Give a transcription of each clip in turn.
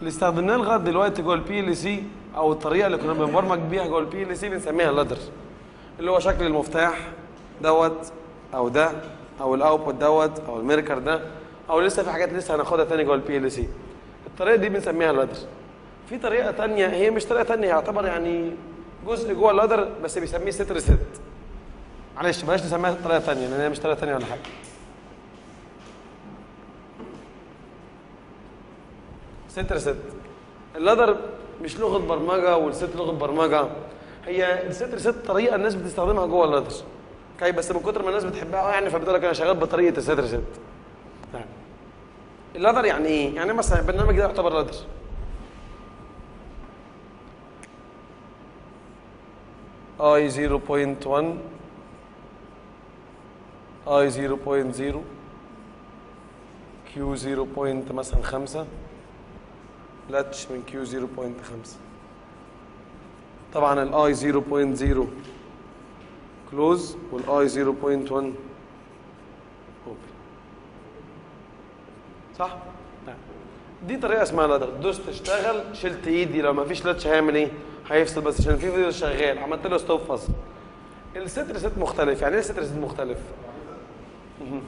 اللي استخدمناه لغايه دلوقتي جوه البي ال سي او الطريقه اللي كنا بنبرمج بيها جوه البي ال سي بنسميها لادر اللي هو شكل المفتاح دوت او ده او الاوتبوت دوت او الميركر ده او لسه في حاجات لسه هناخدها تاني جوه البي ال سي الطريقه دي بنسميها لادر في طريقه تانية هي مش طريقه تانية يعتبر يعني جزء جوه اللادر بس بيسميه ست ريست معلش بلاش نسميها طريقه تانية لان هي مش طريقه تانية ولا حاجه ست ريست اللادر مش لغه برمجه والست لغه برمجه هي الست ريست طريقه الناس بتستخدمها جوه اللادر اوكي بس من كتر ما الناس بتحبها قوي يعني فبتقول لك انا شغال بطريقه الست ريست نعم. اللادر يعني ايه؟ يعني مثلا البرنامج ده يعتبر لادر i 0.1 i 0.0 q 0. point مثلا 5 لاتش من q 0.5 طبعا ال i 0.0 كلوز وال i 0.1 open صح؟ نعم. دي طريقه اسمها لادر دوست اشتغل شلت ايدي لو ما فيش لاتش هيعمل ايه؟ هيفصل بس عشان في فيديو شغال عملت له ستوب فصل الست ريست مختلف يعني ايه الست ريست مختلف؟ مهم.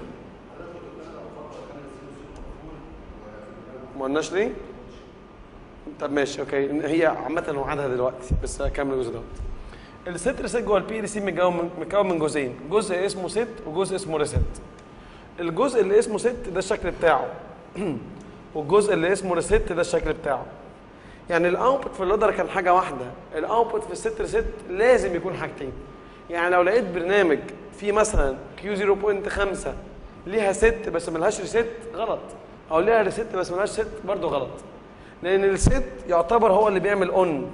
ما قلناش ليه؟ طب ماشي اوكي هي عامة وعدها دلوقتي بس هكمل الجزء دوت. الست ريست جوه البي ال سي مكون مكون من جزئين، جزء اسمه ست وجزء اسمه ريست. الجزء اللي اسمه ست ده الشكل بتاعه. والجزء اللي اسمه ريست ده الشكل بتاعه. يعني الاوتبوت في اللودر كان حاجه واحده الاوتبوت في الست ريست لازم يكون حاجتين يعني لو لقيت برنامج فيه مثلا كيو 0.5 ليها ست بس ملهاش ريست غلط او ليها ريست بس ملهاش ست برضه غلط لان الست يعتبر هو اللي بيعمل اون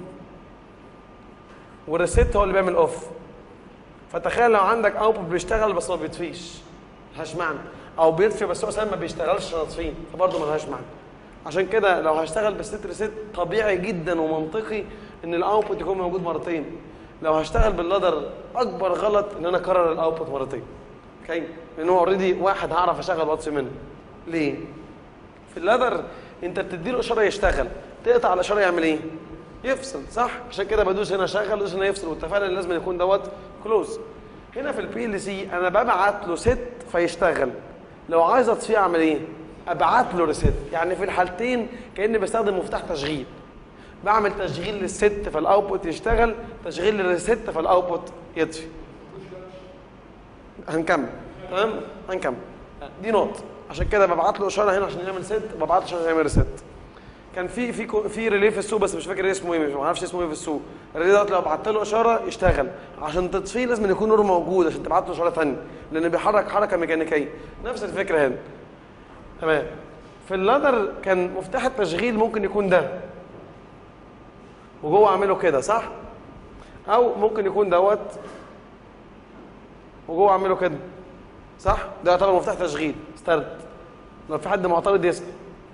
والريست هو اللي بيعمل اوف فتخيل لو عندك اوتبوت بيشتغل بس ما بيطفيش ملهاش معنى او بيطفي بس هو اصلا ما بيشتغلش عشان اطفيه فبرضه ملهاش معنى عشان كده لو هشتغل بالست ريست طبيعي جدا ومنطقي ان الاوتبوت يكون موجود مرتين لو هشتغل باللادر اكبر غلط ان انا اكرر الاوتبوت مرتين اوكي لان هو اوريدي واحد هعرف اشغل واتس منه ليه في اللادر انت بتدي له اشاره يشتغل تقطع الاشاره يعمل ايه يفصل صح عشان كده بدوس هنا شغل بدوس هنا يفصل واتفقنا ان لازم يكون دوت كلوز هنا في البي ال سي انا ببعت له ست فيشتغل لو عايز اطفيه اعمل ايه ابعت له ريست يعني في الحالتين كاني بستخدم مفتاح تشغيل بعمل تشغيل للست فالاوتبوت يشتغل تشغيل للست فالاوتبوت يطفي هنكمل تمام هنكمل دي نقطه عشان كده ببعت له اشاره هنا عشان يعمل ست ببعت له عشان يعمل ريست كان في في كو- في ريلي في السوق بس مش فاكر اسمه ايه مش ما اعرفش اسمه ايه في السوق الريلي دوت لو بعت له اشاره يشتغل عشان تطفيه لازم يكون نور موجود عشان تبعت له اشاره ثانيه لان بيحرك حركه ميكانيكيه نفس الفكره هنا تمام في اللادر كان مفتاح التشغيل ممكن يكون ده وجوه اعمله كده صح او ممكن يكون دوت وجوه اعمله كده صح ده يعتبر مفتاح تشغيل ستارت لو في حد معترض يسال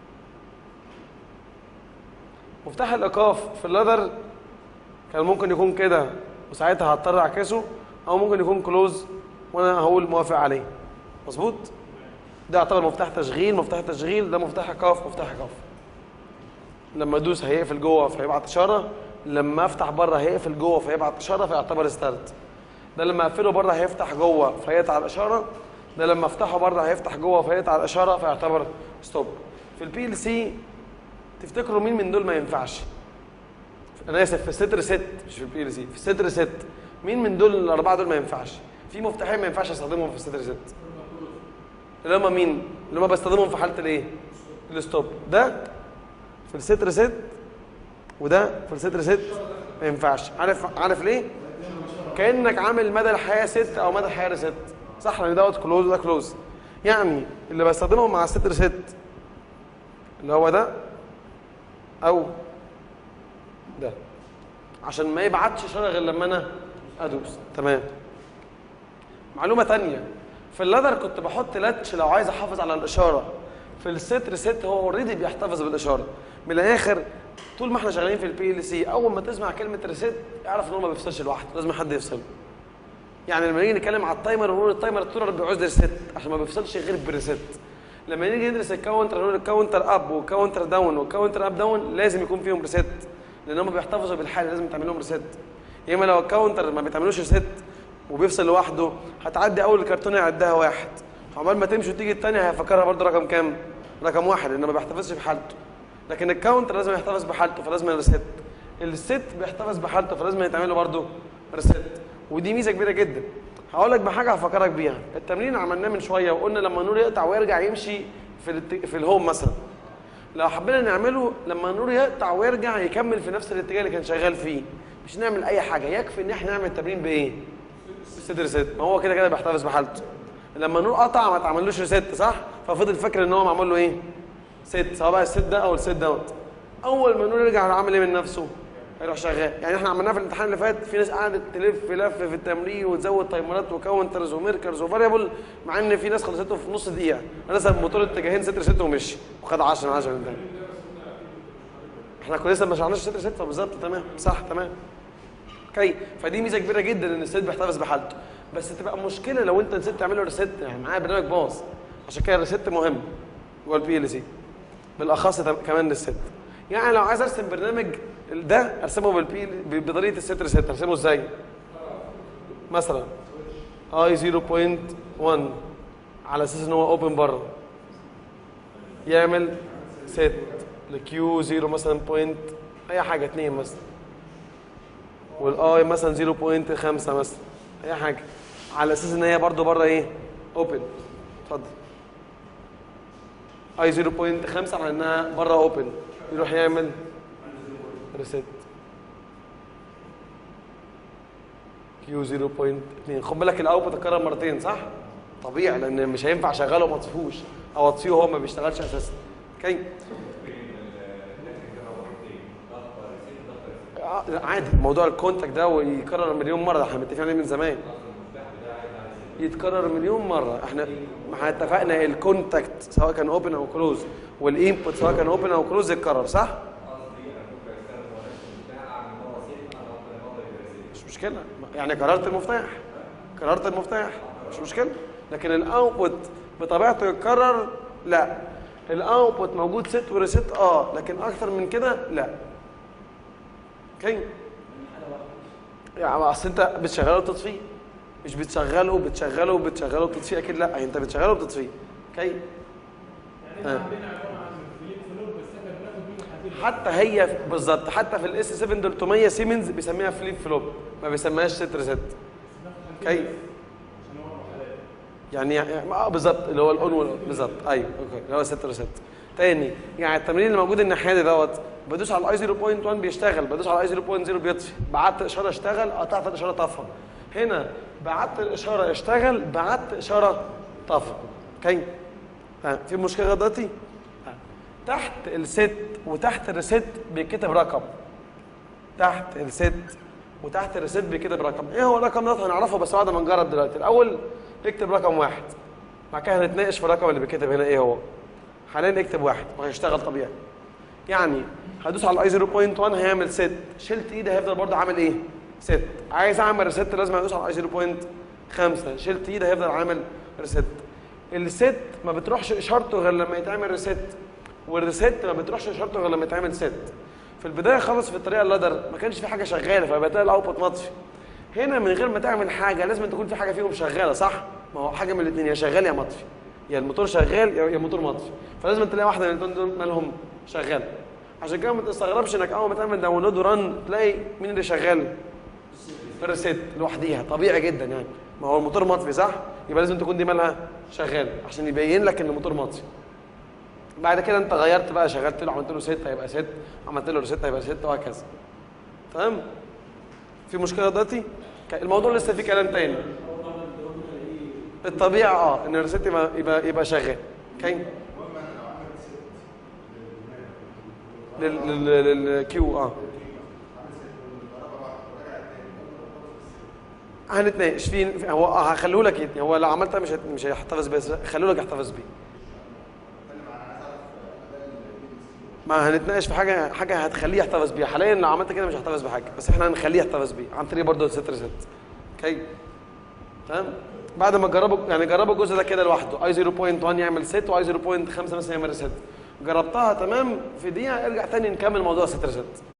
مفتاح الايقاف في اللادر كان ممكن يكون كده وساعتها هضطر اعكسه او ممكن يكون كلوز وانا هقول موافق عليه مظبوط ده يعتبر مفتاح تشغيل مفتاح تشغيل ده مفتاح ايقاف مفتاح ايقاف لما ادوس هيقفل جوه فيبعت اشاره لما افتح بره هيقفل جوه فيبعت اشاره فيعتبر ستارت ده لما اقفله بره هيفتح جوه فيقطع الاشاره ده لما افتحه بره هيفتح جوه فيقطع الاشاره فيعتبر ستوب في البي ال سي تفتكروا مين من دول ما ينفعش انا اسف في الستر ست مش في البي ال سي في الستر ست مين من دول الاربعه دول ما ينفعش في مفتاحين ما ينفعش استخدمهم في الستر ست اللي هم مين اللي هم بستخدمهم في حاله الايه الستوب ده في الستر ست وده في الستر ست ما ينفعش عارف عارف ليه كانك عامل مدى الحياه ست او مدى الحياه ريست صح لان دوت كلوز وده كلوز يعني اللي بستخدمهم مع الستر ست اللي هو ده او ده عشان ما يبعتش اشاره غير لما انا ادوس تمام معلومه تانية في اللادر كنت بحط لاتش لو عايز احافظ على الاشاره في الست ريست هو اوريدي بيحتفظ بالاشاره من الاخر طول ما احنا شغالين في البي ال سي اول ما تسمع كلمه ريست اعرف ان هو ما بيفصلش لوحده لازم حد يفصله يعني لما نيجي نتكلم على التايمر ونقول التايمر التونر بيعوز ريست عشان ما بيفصلش غير بالريست لما نيجي ندرس الكاونتر هنقول الكاونتر اب والكاونتر داون والكاونتر اب داون لازم يكون فيهم ريست لان هم بيحتفظوا بالحاله لازم تعمل لهم ريست يا اما لو الكاونتر ما بيتعملوش ريست وبيفصل لوحده هتعدي اول الكرتونه يعدها واحد عقبال ما تمشي وتيجي الثانيه هيفكرها برضه رقم كام؟ رقم واحد لانه ما بيحتفظش بحالته لكن الكاونتر لازم يحتفظ بحالته فلازم ريست الست بيحتفظ بحالته فلازم يتعمل له برضه ريست ودي ميزه كبيره جدا هقول لك بحاجه هفكرك بيها التمرين عملناه من شويه وقلنا لما النور يقطع ويرجع يمشي في الات... في الهوم مثلا لو حبينا نعمله لما النور يقطع ويرجع يكمل في نفس الاتجاه اللي كان شغال فيه مش نعمل اي حاجه يكفي ان احنا نعمل التمرين بايه بالست ريست ما هو كده كده بيحتفظ بحالته لما النور قطع ما اتعملوش ريست صح ففضل فاكر ان هو معمول له ايه ست سواء بقى الست ده او الست دوت اول ما النور يرجع عامل ايه من نفسه هيروح شغال يعني احنا عملناه في الامتحان اللي فات في ناس قعدت تلف لف في التمرين وتزود تايمرات وكاونترز وميركرز وفاريبل مع ان في ناس خلصته في نص دقيقه مثلا موتور اتجاهين ستر ست ومشي وخد 10 من 10 من تاني احنا كنا لسه ما شرحناش ستر ست بالظبط تمام صح تمام اوكي فدي ميزه كبيره جدا ان الست بيحتفظ بحالته بس تبقى مشكله لو انت نسيت تعمل له ريست يعني معايا برنامج باظ عشان كده الريست مهم جوه البي ال سي بالاخص كمان للست يعني لو عايز ارسم برنامج ده ارسمه بالبي بطريقه الست ريست ارسمه ازاي مثلا اي 0.1 على اساس ان هو اوبن بره يعمل ست لكيو 0 مثلا بوينت اي حاجه 2 مثلا والاي مثلا 0.5 مثلا اي حاجه على اساس ان هي برده بره ايه اوبن اتفضل اي 0.5 على انها بره اوبن يروح يعمل ريست كيو 0.2 خد بالك الاوتبوت اتكرر مرتين صح طبيعي لان مش هينفع اشغله وما اطفيهوش او اطفيه وهو ما بيشتغلش اساسا اوكي عادي موضوع الكونتاكت ده ويكرر مليون مره احنا متفقين عليه من زمان يتكرر مليون مره احنا ما اتفقنا الكونتاكت سواء كان اوبن او كلوز والانبوت سواء كان اوبن او كلوز يتكرر صح مش مشكله يعني كررت المفتاح كررت المفتاح مش مشكله لكن الاوتبوت بطبيعته يتكرر لا الاوتبوت موجود ست وريست اه لكن اكتر من كده لا اوكي يعني اصل انت بتشغله وتطفيه مش بتشغله وبتشغله وبتشغله وبتطفيه اكيد لا انت بتشغله وبتطفيه اوكي آه. حتى هي بالظبط حتى في الاس 7 300 سيمنز بيسميها فليب فلوب ما بيسميهاش ست ريست اوكي يعني اه بالظبط اللي هو الاون بالظبط ايوه اوكي اللي هو ست ريست تاني يعني التمرين اللي موجود الناحيه دي دوت بدوس على الاي 0.1 بيشتغل بدوس على الاي 0.0 بيطفي بعت اشاره اشتغل قطعت الاشاره طفى هنا بعت الاشاره اشتغل بعت اشاره طفى اوكي ها في مشكله دلوقتي تحت الست وتحت الريست بيتكتب رقم تحت الست وتحت الريست بيتكتب رقم ايه هو الرقم ده هنعرفه بس بعد ما نجرب دلوقتي الاول اكتب رقم واحد بعد كده هنتناقش في الرقم اللي بيتكتب هنا ايه هو حاليا اكتب واحد وهيشتغل طبيعي يعني هدوس على الاي 0.1 هيعمل ست شلت ايدي هيفضل برضه عامل ايه ست عايز اعمل ريست لازم ادوس على الاي 0.5 شلت ايدي هيفضل عامل ريست الست ما بتروحش اشارته غير لما يتعمل ريست والريست ما بتروحش اشارته غير لما يتعمل ست في البدايه خالص في الطريقه اللادر ما كانش في حاجه شغاله فبتلاقي الاوتبوت مطفي هنا من غير ما تعمل حاجه لازم تكون في حاجه فيهم شغاله صح ما هو حاجه من الاثنين يا شغال يا مطفي يا الموتور شغال يا الموتور مطفي فلازم تلاقي واحده من الاثنين دول مالهم شغال عشان كده ما تستغربش انك اول ما تعمل داونلود وران تلاقي مين اللي شغال الريست لوحديها طبيعي جدا يعني ما هو الموتور مطفي صح يبقى لازم تكون دي مالها شغال عشان يبين لك ان الموتور مطفي بعد كده انت غيرت بقى شغلت له عملت له ست هيبقى ست عملت له ريست هيبقى ست وهكذا تمام في مشكله دلوقتي الموضوع لسه فيه كلام تاني الطبيعي اه ان الريست يبقى يبقى, يبقى شغال اوكي للكيو اه هنتناقش في هو هخليه لك هو لو عملتها مش مش هيحتفظ بيه خليه لك يحتفظ بيه ما هنتناقش في حاجه حاجه هتخليه يحتفظ بيها حاليا لو عملت كده مش هيحتفظ بحاجه بس احنا هنخليه يحتفظ بيه عن طريق برضه ستر ست اوكي تمام بعد ما تجربوا يعني جربوا الجزء ده كده لوحده اي 0.1 يعمل ست واي 0.5 مثلا يعمل ريست جربتها تمام في دقيقه ارجع تاني نكمل موضوع الست ريست